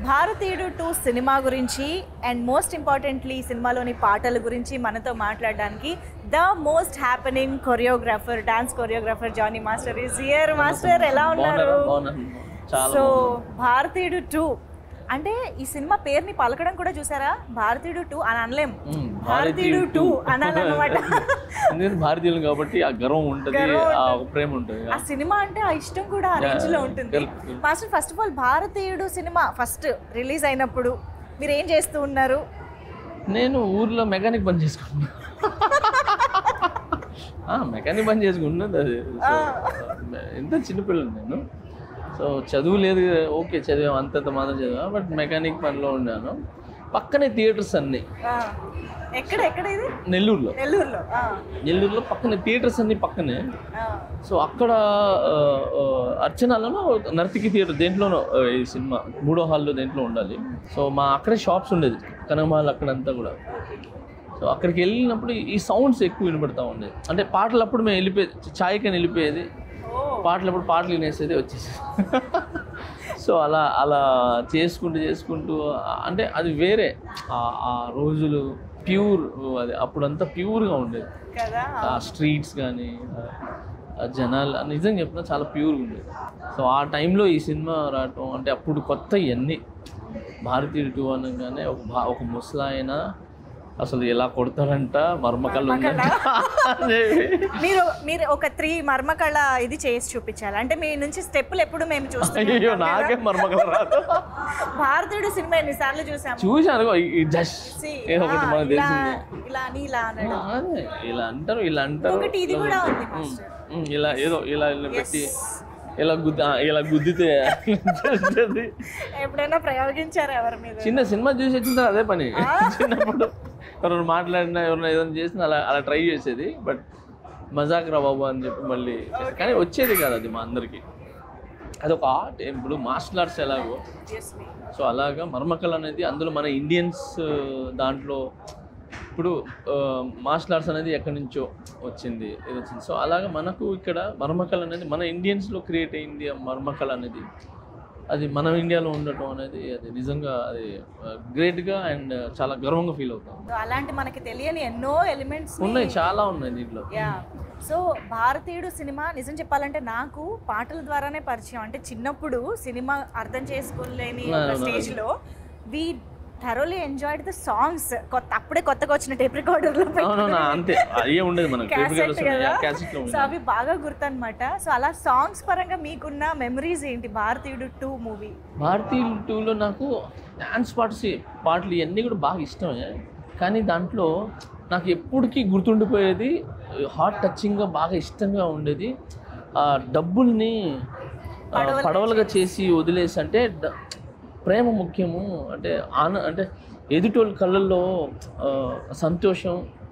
భారతీయుడు టూ సినిమా గురించి అండ్ మోస్ట్ ఇంపార్టెంట్లీ సినిమాలోని పాటల గురించి మనతో మాట్లాడడానికి the most happening choreographer dance choreographer Johnny master is here master ఎలా ఉన్నారు బాగున్నారా? బాగున్నాను. చాలా సో బాగున్నాను. భారతీయుడు టూ అంటే ఈ సినిమా పేరుని పలకడం కూడా చూసారా భారతీయుడు టూ అని అనలేం మ్మ్. భారతీయుడు టూ అనాలన్నమాట ఎందుకంటే భారతీయులు కాబట్టి ఆ గర్వం ఉంటుంది గర్వం ఆ ఉంటుంది. ఒక ప్రేమ ఉంటుంది ఆ సినిమా అంటే ఆ ఇష్టం కూడా ఆ రేంజ్ లో ఉంటుంది correct, correct. Master first of all Bharateeyudu సినిమా ఫస్ట్ రిలీజ్ అయినప్పుడు మీరు ఏం చేస్తూ ఉన్నారు నేను ఊర్లో మెకానిక్ పని చేసుకుంటున్నా మెకానిక్ పని చేసుకుంటున్నది అది సో, ఎంత చిన్నపిల్లలు నేను సో చదువు లేదు ఓకే చదివాం అంతంత మాత్రం చదివా బట్ మెకానిక్ పనిలో ఉన్నాను పక్కనే థియేటర్స్ అన్నీ ఆ, ఎక్కడ ఎక్కడ ఇది నెల్లూరులో నెల్లూరులో ఆ, నెల్లూరులో పక్కనే థియేటర్స్ అన్నీ పక్కనే ఆ, సో అక్కడ ఆ, ఆ, అర్చనాలోనో నర్తికి థియేటర్ దేంట్లోనో ఆ, ఈ సినిమా మూడో హాల్లో దేంట్లో ఉండాలి సో మా అక్కడే షాప్స్ ఉండేది కనకమహల్ అక్కడంతా కూడా సో అక్కడికి వెళ్ళినప్పుడు ఈ సౌండ్స్ ఎక్కువ వినపడతా ఉండేది అంటే పాటలు అప్పుడు మేము వెళ్ళిపోయేది ఛాయ్కని వెళ్ళిపోయేది ఓ పాటలు అప్పుడు పాటలు వినేసేది వచ్చేసి సో అలా అలా చేసుకుంటూ చేసుకుంటూ ఆ- అంటే అది వేరే ఆ- ఆ రోజులు ప్యూర్ అది అప్పుడంతా ప్యూర్గా ఉండేది కదా ఆ స్ట్రీట్స్ కానీ ఆ జనాలు నిజంగా చెప్తున్నా చాలా ప్యూర్గా ఉండేది సో ఆ టైంలో ఈ సినిమా రావటం అంటే అప్పుడు కొత్త ఇవన్నీ భారతీయుడు టూ అనగానే ఒక భా- ఒక ముసలాయన అసలు ఎలా కొడతారంట మర్మకళ్ళు ఉందంట అనేవి. మీరు మీరు ఒక త్రీ మర్మకళ ఇది చేసి చూపించాలి అంటే మీ నుంచి స్టెప్పులు ఎప్పుడు మేము చూస్తాం అయ్యో నాకే మర్మకళ రాదు భారతీయుడు సినిమా ఎన్నిసార్లు చూసాము చూశాను ఈ జస్ట్ See, ఏదో ఒకటి ఆ, మనకు ఇలా తెలిసింది ఇలా అని ఇలా అనడం అదే, ఇలా అంటారు ఇలా అంటారు ఇంకొకటి ఇది కూడా ఉంది ఉమ్, మాస్టర్. ఉమ్, ఇలా ఏదో ఇలా ఇలా పెట్టి Yes. ఇలా గుద్ది ఆ, ఇలా గుద్దితే చేస్తుంది. ఎప్పుడైనా ప్రయోగించారా ఎవరి మీద చిన్న సినిమా చూసి వచ్చింది అదే పని చిన్నప్పుడు ఎవరైనా మాట్లాడినా ఎవరైనా ఏదైనా చేసినా అలా అలా ట్రై చేసేది బట్ మజాక్ రా బాబు అని చెప్పి మళ్ళీ చేసేది. కానీ వచ్చేది కాదు అది మా అందరికి అదొక ఆర్ట్ ఇప్పుడు మార్షల్ ఆర్ట్స్ ఎలాగో Obviously. సో అలాగా మర్మకళ అనేది అందులో మన ఇండియన్స్ దాంట్లో ఇప్పుడు మార్షల్ ఆర్ట్స్ అనేది ఎక్కడి నుంచో వచ్చింది ఇది వచ్చింది సో అలాగా మనకు ఇక్కడ మర్మకళ అనేది మన ఇండియన్స్లో క్రియేట్ అయింది ఆ మర్మకళ అనేది అది మన ఇండియాలో ఉండటం అనేది అది నిజంగా అది గ్రేట్గా అండ్ చాలా గర్వంగా ఫీల్ అవుతాం So, అలాంటి మనకి తెలియని ఎన్నో ఎలిమెంట్స్ ఉన్నాయి చాలా ఉన్నాయి దీంట్లో యా సో భారతీయుడు సినిమా నిజం చెప్పాలంటే నాకు పాటల ద్వారానే పరిచయం అంటే చిన్నప్పుడు సినిమా అర్థం చేసుకోలేని No, no, no. స్టేజ్ లో we thoroughly enjoyed the songs కొత్త అప్పుడే కొత్తగా వచ్చిన టేప్ రికార్డర్ లో అవునవునా అంతే అయ్యే ఉండేది మనకు క్యాసెట్ కదా క్యాసెట్లో సో ఉండేది అవి బాగా గుర్తనమాట సో అలా సాంగ్స్ పరంగా మీకున్న మెమరీస్ ఏంటి భారతీయుడు టూ మూవీ భారతీయులు టూలో నాకు డ్యాన్స్ పార్ట్స్ పాటలు ఇవన్నీ కూడా బాగా ఇష్టమే కానీ దాంట్లో నాకు ఎప్పటికీ గుర్తుండిపోయేది హార్ట్ టచింగ్గా బాగా ఇష్టంగా ఉండేది ఆ డబ్బుల్ని ఆ, పడవలుగా పడవలుగా చేసి వదిలేసి అంటే డ- ప్రేమ ముఖ్యము అంటే ఆన అంటే ఎదుటోళ్ళ కళ్ళల్లో ఆ, సంతోషం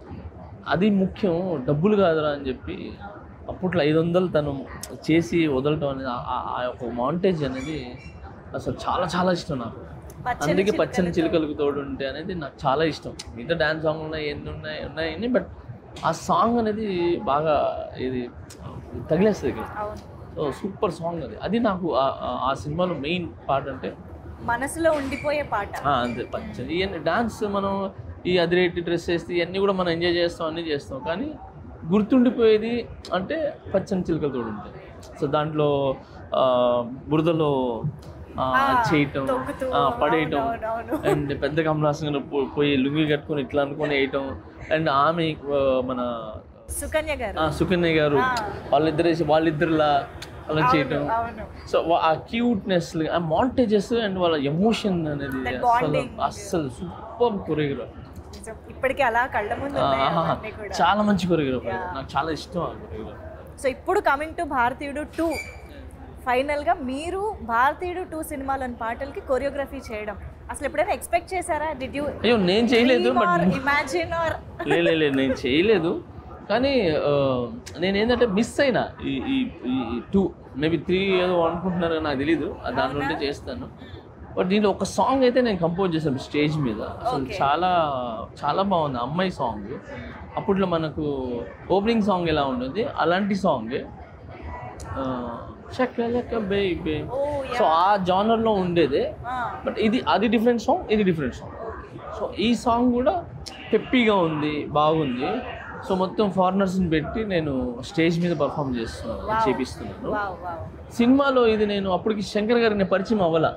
అది ముఖ్యం డబ్బులు కాదురా అని చెప్పి అప్పట్లో ఐదు వందలు తను చేసి వదలటం అనేది ఆ- ఆ- ఆ యొక్క మాంటేజ్ అనేది అసలు చాలా చాలా ఇష్టం నాకు పచ్చని అందుకే పచ్చని చిలుకలతో. చిలుకలకు తోడు ఉంటే అనేది నాకు చాలా ఇష్టం మిగతా డ్యాన్స్ సాంగ్ ఉన్నాయి ఎన్ని ఉన్నాయి ఉన్నాయని బట్ ఆ సాంగ్ అనేది బాగా ఇది తగిలేస్తుంది ఇక్కడ అవును సో సూపర్ సాంగ్ అది అది నాకు ఆ- ఆ- ఆ సినిమాలో మెయిన్ పార్ట్ అంటే మనసులో ఉండిపోయే పాట ఆ, అంతే పచ్చని ఇవన్నీ డాన్స్ మనం ఈ అదిరేటి డ్రెస్ వేస్తే ఇవన్నీ కూడా మనం ఎంజాయ్ చేస్తాం అన్నీ చేస్తాం కానీ గుర్తుండిపోయేది అంటే పచ్చని చిలుకలతో ఉంటాయి సో దాంట్లో ఆ, బురదలో ఆ, ఆ, చేయటం తొక్కుతూ, ఆ, పడేయటం అవును, అవును, అవును. అండ్ పెద్ద కమలాసంగా పోయి లుంగి కట్టుకొని ఇట్లా అనుకొని వేయటం అండ్ ఆమె ఆ, మన సుకన్య గారు ఆ, సుకన్య గారు ఆ. వాళ్ళిద్దరు వాళ్ళిద్దరిలా అలా చేయటం అవును సో ఆ క్యూట్నెస్ ఆ మాంటేజెస్ అండ్ వాళ్ళ ఎమోషన్ అనేది That అసలు bonding. అస్సలు సూపర్ కొరియోగ్రాఫ్ నిజం. ఇప్పటికీ అలా కళ్ళ ముందు ఉన్నాయి అవన్నీ కూడా చాలా మంచి కొరియోగ్రాఫ్ Yeah. నాకు చాలా ఇష్టం ఆ కొరియోగ్రాఫ్ సో ఇప్పుడు కమింగ్ టు భారతీయుడు టూ ఫైనల్గా మీరు భారతీయుడు టూ సినిమాలోని పాటలకి కొరియోగ్రఫీ చేయడం అసలు ఎప్పుడైనా ఎక్స్పెక్ట్ చేశారా డిడ్ యూ అయ్యో నేను చేయలేదు బట్ ఇమాజిన్ ఆర్ లే లే, లే, నేను చేయలేదు కానీ ఆ, నేను ఏంటంటే మిస్ అయినా ఈ ఈ టూ మేబీ త్రీ ఏదో అనుకుంటున్నారు నాకు తెలీదు ఆ దాని నుండి చేస్తాను బట్ దీంట్లో ఒక సాంగ్ అయితే నేను కంపోజ్ చేశాను స్టేజ్ మీద అసలు Okay. చాలా చాలా బాగుంది అమ్మాయి సాంగ్ అప్పట్లో మనకు ఓపెనింగ్ సాంగ్ ఎలా ఉంటుంది అలాంటి సాంగ్ షకలక బేబీ ఓ సో ఆ జానర్లో ఉండేదే యా బట్ ఇది అది డిఫరెంట్ సాంగ్ ఇది డిఫరెంట్ సాంగ్ సో ఈ సాంగ్ కూడా పెప్పీగా ఉంది బాగుంది సో మొత్తం ఫారినర్స్ని పెట్టి నేను స్టేజ్ మీద పర్ఫామ్ చేస్తున్నాను Wow. చేపిస్తున్నాను వావ్ వావ్ సినిమాలో ఇది నేను అప్పటికి శంకర్ గారిని పరిచయం అవ్వాల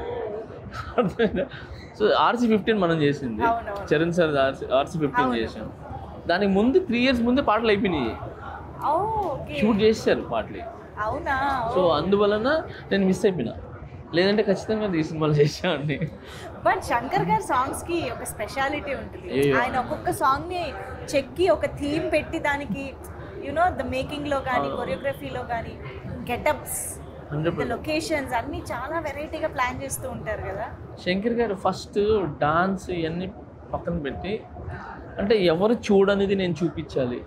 సో ఆర్సీ ఫిఫ్టీన్ మనం చేసింది అవునవును. Charan sir RC RC fifteen అవును. చేసాం దానికి ముందు త్రీ ఇయర్స్ ముందే పాటలు అయిపోయినాయి ఓ ఓకే షూట్ చేశారు పాటలు అవునా సో అందువలన నేను మిస్ అయిపోయినా లేదంటే ఖచ్చితంగా ఈ సినిమాలో చేసామండి బట్ శంకర్ గారి సాంగ్స్ కి ఒక స్పెషాలిటీ ఉంటుంది అయ్యో. ఆయన ఒక్కొక్క సాంగ్ ని చెక్కి ఒక థీమ్ పెట్టి దానికి యునో ద మేకింగ్ లో కానీ కొరియోగ్రఫీలో కానీ గెటప్స్ హండ్రెడ్ ద లొకేషన్స్ అన్ని చాలా వెరైటీగా ప్లాన్ చేస్తూ ఉంటారు కదా శంకర్ గారు ఫస్ట్ డాన్స్ ఇవన్నీ పక్కన పెట్టి అంటే ఎవరు చూడనిది నేను చూపించాలి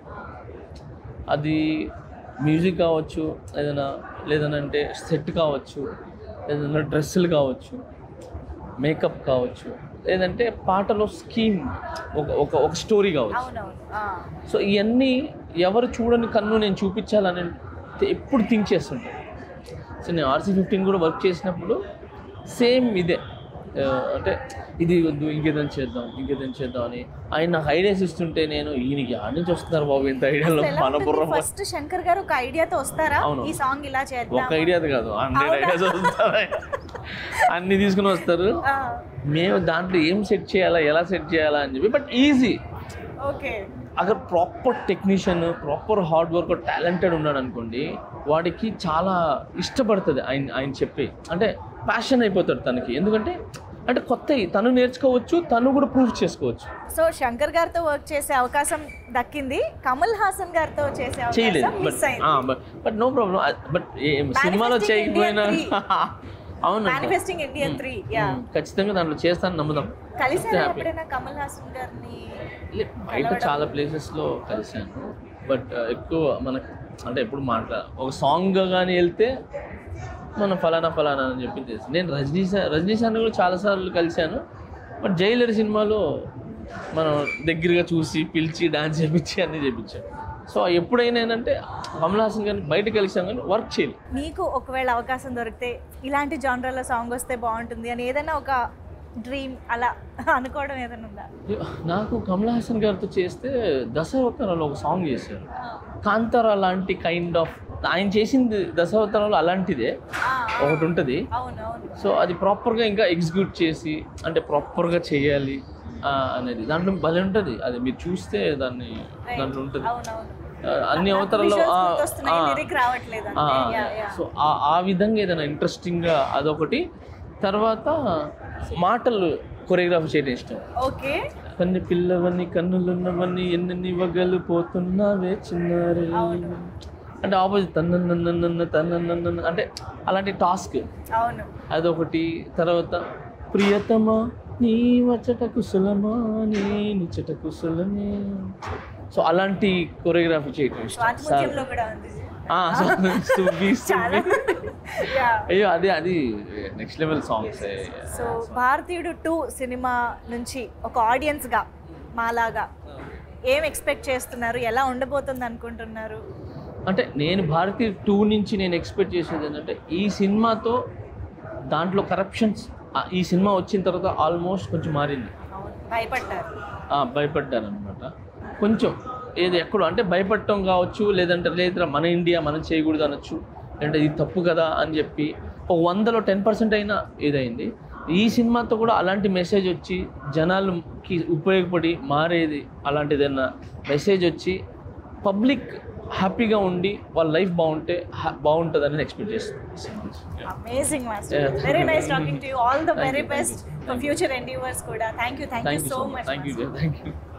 అది మ్యూజిక్ కావచ్చు ఏదైనా లేదనంటే సెట్ కావచ్చు ఏదైనా డ్రెస్సులు కావచ్చు మేకప్ కావచ్చు లేదంటే పాటలో స్కీమ్ ఒక ఒక ఒక స్టోరీ కావచ్చు అవునవును ఆ. సో ఇవన్నీ ఎవరు చూడని కన్ను నేను చూపించాలని ఎప్పుడు థింక్ చేస్తుంటాను సో నేను ఆర్సీ ఫిఫ్టీన్ కూడా వర్క్ చేసినప్పుడు సేమ్ ఇదే ఆ, అంటే ఇది వద్దు ఇంకేదైనా చేద్దాం ఇంకేదైనా చేద్దాం అని ఆయన నాకు ఐడియాస్ ఇస్తుంటే నేను ఈయనకి ఆడ నుంచి వస్తున్నారు బాబు ఇంత ఐడియాలో మన బుర్ర ఫస్ట్ శంకర్ గారు ఒక ఐడియాతో వస్తారా అవును. ఈ సాంగ్ ఇలా చేద్దాం ఒక ఐడియా కాదు హండ్రెడ్ ఐడియాస్ వస్తారు అన్ని తీసుకుని వస్తారు ఆ, మేము దాంట్లో ఏం సెట్ చేయాలా ఎలా సెట్ చేయాలా అని చెప్పి బట్ ఈజీ ఓకే అక్కడ proper technician proper hard work talented ఉన్నాడు అనుకోండి వాడికి చాలా ఇష్టపడుతుంది ఆయన ఆయన చెప్పి అంటే ప్యాషన్ అయిపోతాడు తనకి ఎందుకంటే అంటే కొత్తవి తను నేర్చుకోవచ్చు తను కూడా ప్రూఫ్ చేసుకోవచ్చు సో శంకర్ గారితో వర్క్ చేసే అవకాశం దక్కింది కమల్ హాసన్ గారితో చేసే చేయలేదు అవకాశం బట్ మిస్ అయింది బట్ నో ప్రాబ్లం బట్ సినిమాలో Manifesting చేయకపోయినా Indian అవును మేనిఫెస్టింగ్ ఇండియన్ త్రీ యా ఖచ్చితంగా దాంట్లో చేస్తాను నమ్ముదాం కలిసారా happy. ఎప్పుడైనా కమల్ హాసన్ గారిని లే, బయట చాలా ప్లేసెస్లో కలిశాను బట్ ఎక్కువ మనకు అంటే ఎప్పుడు మాట్లా ఒక సాంగ్ కానీ వెళ్తే మనం ఫలానా ఫలానా అని చెప్పి తెలుసు నేను రజనీ సార్ రజనీ సార్ని కూడా చాలాసార్లు కలిశాను బట్ జైలర్ సినిమాలో మనం దగ్గరగా చూసి పిలిచి డాన్స్ చేపించి అన్నీ చేపించాం సో ఎప్పుడైనా ఏంటంటే కమల్ హాసన్ గారిని బయట కలిసాం కానీ వర్క్ చేయలేదు మీకు ఒకవేళ అవకాశం దొరికితే ఇలాంటి జానరాలో సాంగ్ వస్తే బాగుంటుంది అని ఏదైనా ఒక డ్రీమ్ అలా అనుకోవడం ఏదైనా ఉందా నాకు కమల్ హాసన్ గారితో చేస్తే దశావతారంలో ఒక సాంగ్ చేశారు కాంతారా లాంటి కైండ్ ఆఫ్ ఆయన చేసింది దశావతారంలో అలాంటిదే ఆ, ఒకటి ఉంటుంది అవును అవును సో అది ప్రాపర్గా ఇంకా ఎగ్జిక్యూట్ చేసి అంటే ప్రాపర్గా చేయాలి ఆ, అనేది దాంట్లో భలే ఉంటుంది అది మీరు చూస్తే దాన్ని దాంట్లో ఉంటుంది అవునవును ఆ, అన్ని అవతారాల్లో ఆ, ఆ, లిరిక్ రావట్లేదు ఆ, అంతే యా యా సో ఆ ఆ విధంగా ఏదైనా ఇంట్రెస్టింగ్గా అదొకటి తర్వాత మాటలు కొరియోగ్రాఫ్ చేయడం ఇష్టం ఓకే కన్ని పిల్లవన్నీ కన్నులున్నవన్నీ ఎన్నెన్ని వగలు పోతున్నావే చిన్నారి అంటే ఆపోజిట్ తన్న తన్న అంటే అలాంటి టాస్క్ అవును అదొకటి తర్వాత ప్రియతమా నీ వచ్చట కుశలమా నీ నిచ్చట కుశలమే సో అలాంటి కొరియోగ్రఫీ చేయటం ఇష్టం సార్ స్వాతిముత్యంలో కూడా ఉంది ఆ, సో సుబ్బి చాలా సుబ్బి యా అయ్యో అదే అది next level songs so Bharateeyudu two cinema నుంచి ఒక ఆడియన్స్గా మాలాగా ఏం ఎక్స్పెక్ట్ చేస్తున్నారు ఎలా ఉండబోతుంది అనుకుంటున్నారు అంటే నేను భారతీయ టూ నుంచి నేను ఎక్స్పెక్ట్ చేసేది ఏంటంటే ఈ సినిమాతో దాంట్లో కరప్షన్స్ ఈ సినిమా వచ్చిన తర్వాత ఆల్మోస్ట్ కొంచెం మారింది అవును భయపడ్డారు ఆ, భయపడ్డారనమాట కొంచెం ఏది ఎక్కడో అంటే భయపడటం కావచ్చు లేదంటే లేదా మన ఇండియా మనం చేయకూడదు అనొచ్చు లేదంటే ఇది తప్పు కదా అని చెప్పి ఒక వందలో టెన్ పర్సెంట్ అయినా ఏదైంది ఈ సినిమాతో కూడా అలాంటి మెసేజ్ వచ్చి జనాలకి ఉపయోగపడి మారేది అలాంటిది ఏదైనా మెసేజ్ వచ్చి పబ్లిక్ హ్యాపీగా ఉండి వాళ్ళ లైఫ్ బాగుంటే హ్యా- బాగుంటుందని ఎక్స్పెక్ట్ చేస్తున్నాను amazing Yeah, master thank very you. Nice talking to you all the Thank very you, thank best you, for future endeavours కూడా thank you thank you thank you so so much much thank you thank you